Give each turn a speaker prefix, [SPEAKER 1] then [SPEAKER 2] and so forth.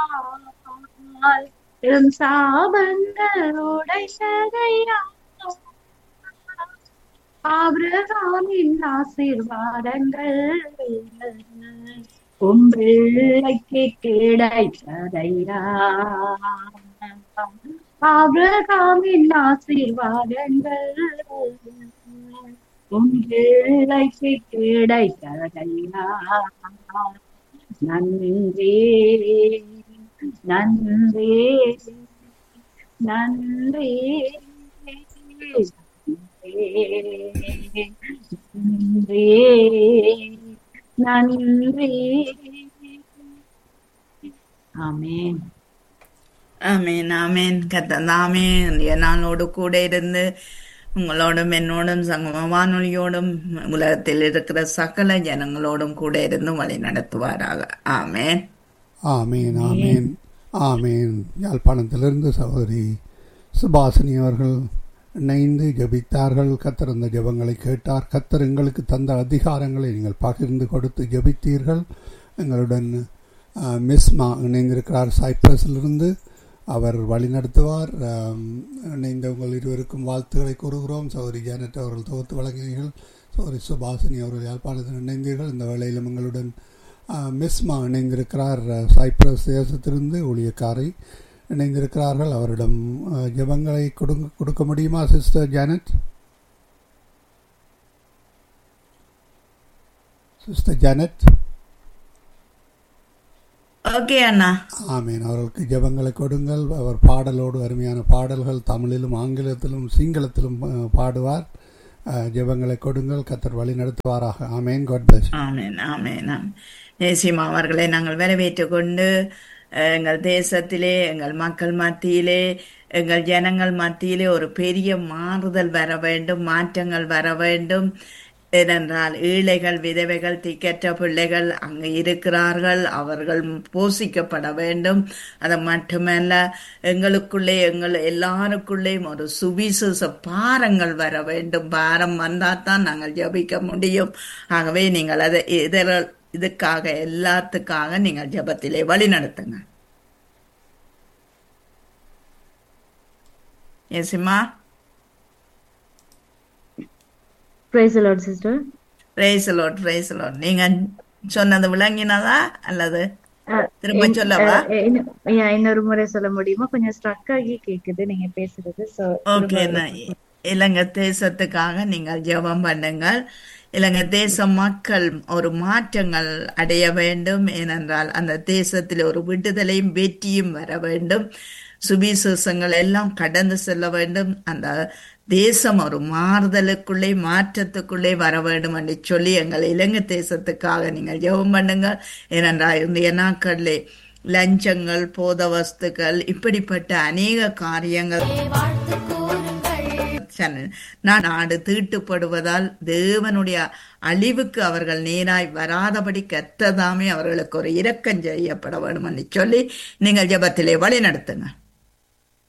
[SPEAKER 1] M சாபங்களோடை சதையா ஆபிரகாமின் ஆசீர்வாதங்கள் உம்பிள்ளைக்கு கிடைத்ததையா ஆபிரகாமின் ஆசீர்வாதங்கள் உம்பிள்ளைக்கு கிடைத்ததையா நன்றி நன்றி நன்றி நன்றி நன்றி ஆமென்
[SPEAKER 2] ஆமீன் ஆமீன் கத்தந்தாமே இன்றைய நாளோடு கூட இருந்து உங்களோடும் என்னோடும் சங்கம வானொலியோடும் உலகத்தில் இருக்கிற சகல ஜனங்களோடும் கூட இருந்து வழி நடத்துவாராக ஆமேன்
[SPEAKER 3] ஆமீன் ஆமீன் ஆமீன் யாழ்ப்பாணத்திலிருந்து சகோதரி சுபாசினி அவர்கள் இணைந்து ஜெபித்தார்கள் கத்தர் அந்த ஜெபங்களை கேட்டார் கத்தர் எங்களுக்கு தந்த அதிகாரங்களை நீங்கள் பகிர்ந்து கொடுத்து ஜெபித்தீர்கள் எங்களுடன் அஹ், மிஸ்மா இணைந்திருக்கிறார் சைப்ரஸிலிருந்து அவர் வழிநடத்துவார் ஆம், இணைந்த உங்கள் இருவருக்கும் வாழ்த்துக்களை கூறுகிறோம் சௌரி ஜானட் அவர்கள் தொகுத்து வழங்கினீர்கள் சௌரி சுபாசினி அவர்கள் யாழ்ப்பாணத்தில் இணைந்தீர்கள் இந்த வேளையிலும் எங்களுடன் ஆஹ், மிஸ்மா இணைந்திருக்கிறார் ஆஹ், சைப்ரஸ் தேசத்திலிருந்து ஊழியக்காரை இணைந்திருக்கிறார்கள் அவரிடம் ஆஹ், ஜெபங்களை கொடுங்க கொடுக்க முடியுமா sister Janet sister Janet
[SPEAKER 2] okay அண்ணா
[SPEAKER 3] ஆமீன் அவர்களுக்கு ஜெபங்களை கொடுங்கள் அவர் பாடலோடு அருமையான பாடல்கள் தமிழிலும் ஆங்கிலத்திலும் சிங்களத்திலும் ஆஹ், பாடுவார் ஆஹ், ஜெபங்களை கொடுங்கள் கத்தர் வழி நடத்துவாராக ஆமேன் காட் பிளஸ்
[SPEAKER 2] ஆமேன் ஆமேன் ஆமேன் நேசிமா அவர்களை நாங்கள் வரவேற்று கொண்டு அஹ், எங்கள் தேசத்திலே எங்கள் மக்கள் மத்தியிலே எங்கள் ஜனங்கள் மத்தியிலே ஒரு பெரிய மாறுதல் வர வேண்டும் மாற்றங்கள் வர வேண்டும் ஏனென்றால் ஏழைகள் விதவைகள் திக்கற்ற பிள்ளைகள் அங்கு இருக்கிறார்கள் அவர்கள் போஷிக்கப்பட வேண்டும் அது மட்டுமல்ல எங்களுக்குள்ளே எங்கள் எல்லாருக்குள்ளேயும் ஒரு சுவிசேஷ பாரங்கள் வர வேண்டும் பாரம் வந்தால் தான் நாங்கள் ஜபிக்க முடியும் ஆகவே நீங்கள் அதை இதர இதுக்காக எல்லாத்துக்காக நீங்கள் ஜபத்திலே வழி நடத்துங்க ஏசிமா
[SPEAKER 1] பிரைஸ் லார்ட் சிஸ்டர்
[SPEAKER 2] பிரேசலோட் பிரேசலோட் நீங்க சொன்னது விளங்கினதா அல்லது திரும்ப சொல்லவா
[SPEAKER 1] இன்னொரு முறை சொல்ல முடியுமா கொஞ்சம் ஸ்ட்ரக் ஆகி கேக்குது நீங்க பேசுறது So,
[SPEAKER 2] ஓகே
[SPEAKER 1] திரும்ப-
[SPEAKER 2] இலங்கை தேசத்துக்காக நீங்கள் ஜெபம் பண்ணுங்கள் இலங்கை தேச மக்கள் ஒரு மாற்றங்கள் அடைய வேண்டும் ஏனென்றால் அந்த தேசத்தில் ஒரு விடுதலையும் வெற்றியும் வர வேண்டும் சுவிசேஷங்கள் எல்லாம் கடந்து செல்ல வேண்டும் அந்த தேசம் ஒரு மாறுதலுக்குள்ளே மாற்றத்துக்குள்ளே வர வேண்டும் என்று சொல்லி எங்கள் இலங்கை தேசத்துக்காக நீங்கள் ஜெபம் பண்ணுங்கள் ஏனென்றால் இந்த நாட்களிலே லஞ்சங்கள் போத வஸ்துக்கள் இப்படிப்பட்ட அநேக காரியங்கள் சன- நான் நாடு தீட்டுப்படுவதால் தேவனுடைய அழிவுக்கு அவர்கள் நேராய் வராதபடி கத்ததாமே அவர்களுக்கு ஒரு இரக்கம் செய்யப்பட வேண்டும் என்று சொல்லி நீங்கள் ஜெபத்திலே வழி நடத்துங்க